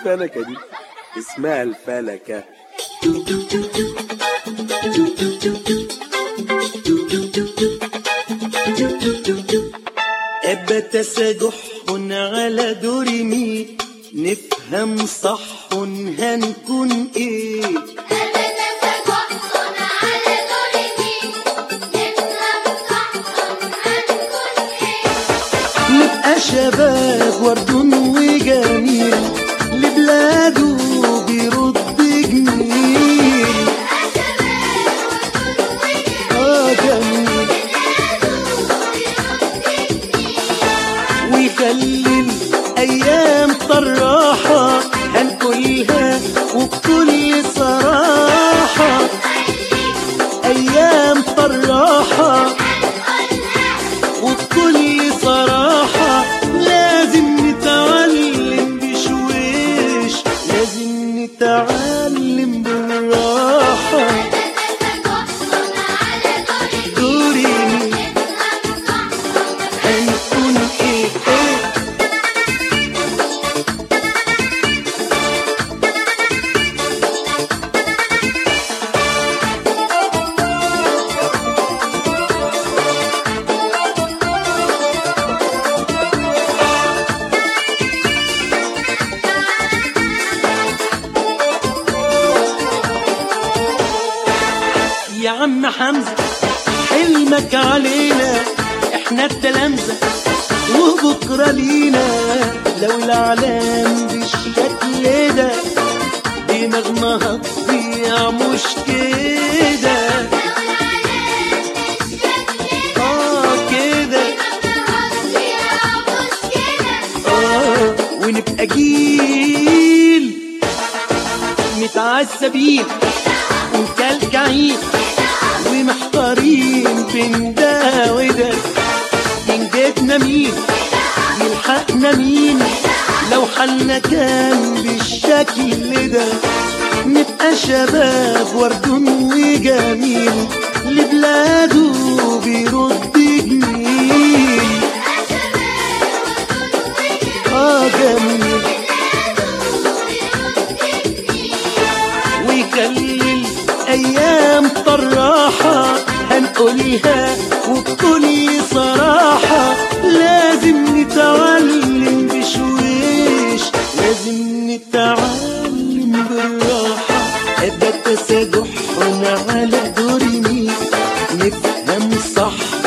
الفلكة دي اسمها الفلكة أبتسجح على دور مي نفهم صح هنكون ايه نبقى شباب ورد وجميل لبلاده بيرد جميل اه جميل ويخلي الايام طراحه هنقولها وبكل صراحه ايام طراحه وبكل صراحة لازم نتعلم بشويش لازم نتعلم بالراحة دوري هنكون ايه ايه يا عم حمزة حلمك علينا احنا التلامذة وبكرة لينا لو العالم بالشكل ده دماغنا هتضيع مش كده اه كده اه ونبقى جيل متعذبين ومكلكعين ومحتارين بين ده وده ينجدنا مين يلحقنا مين لو حالنا كان بالشكل ده نبقى شباب ورد وجميل لبلاده بيرد جميل اه جميل ويخلي الايام طراحه هنقولها وبكل صراحه لازم نتعلم بشويش لازم نتعلم بالراحه ابدا تسجح على دور مين نفهم صح